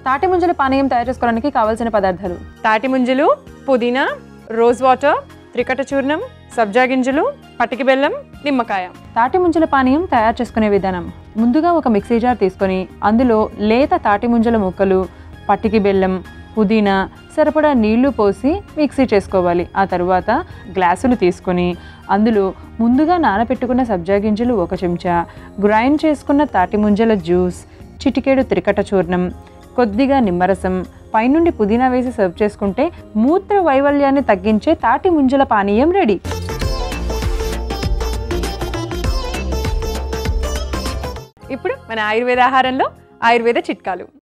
తాటి ముంజల పానీయం తయారు చేసుకోవడానికి కావాల్సిన పదార్థాలు తాటి ముంజలు పుదీనా రోజ్ వాటర్ త్రికట చూర్ణం సబ్జా గింజలు పటికి బెల్లం నిమ్మకాయ తాటి ముంజల పానీయం తయారు చేసుకునే విధానం ముందుగా ఒక మిక్సీ జార్ తీసుకొని అందులో లేత తాటి ముంజల ముక్కలు పట్టికి బెల్లం పుదీనా సరిపడా నీళ్లు పోసి మిక్సీ చేసుకోవాలి ఆ తరువాత గ్లాసులు తీసుకొని అందులో ముందుగా నానబెట్టుకున్న సబ్జా గింజలు ఒక చెంచా గ్రైండ్ చేసుకున్న తాటి ముంజల జ్యూస్ చిటికేడు త్రికట చూర్ణం కొద్దిగా నిమ్మరసం పైనుండి పుదీనా వేసి సర్వ్ చేసుకుంటే మూత్ర వైవల్యాన్ని తగ్గించే తాటి ముంజల పానీయం రెడీ ఇప్పుడు మన ఆయుర్వేద ఆహారంలో ఆయుర్వేద చిట్కాలు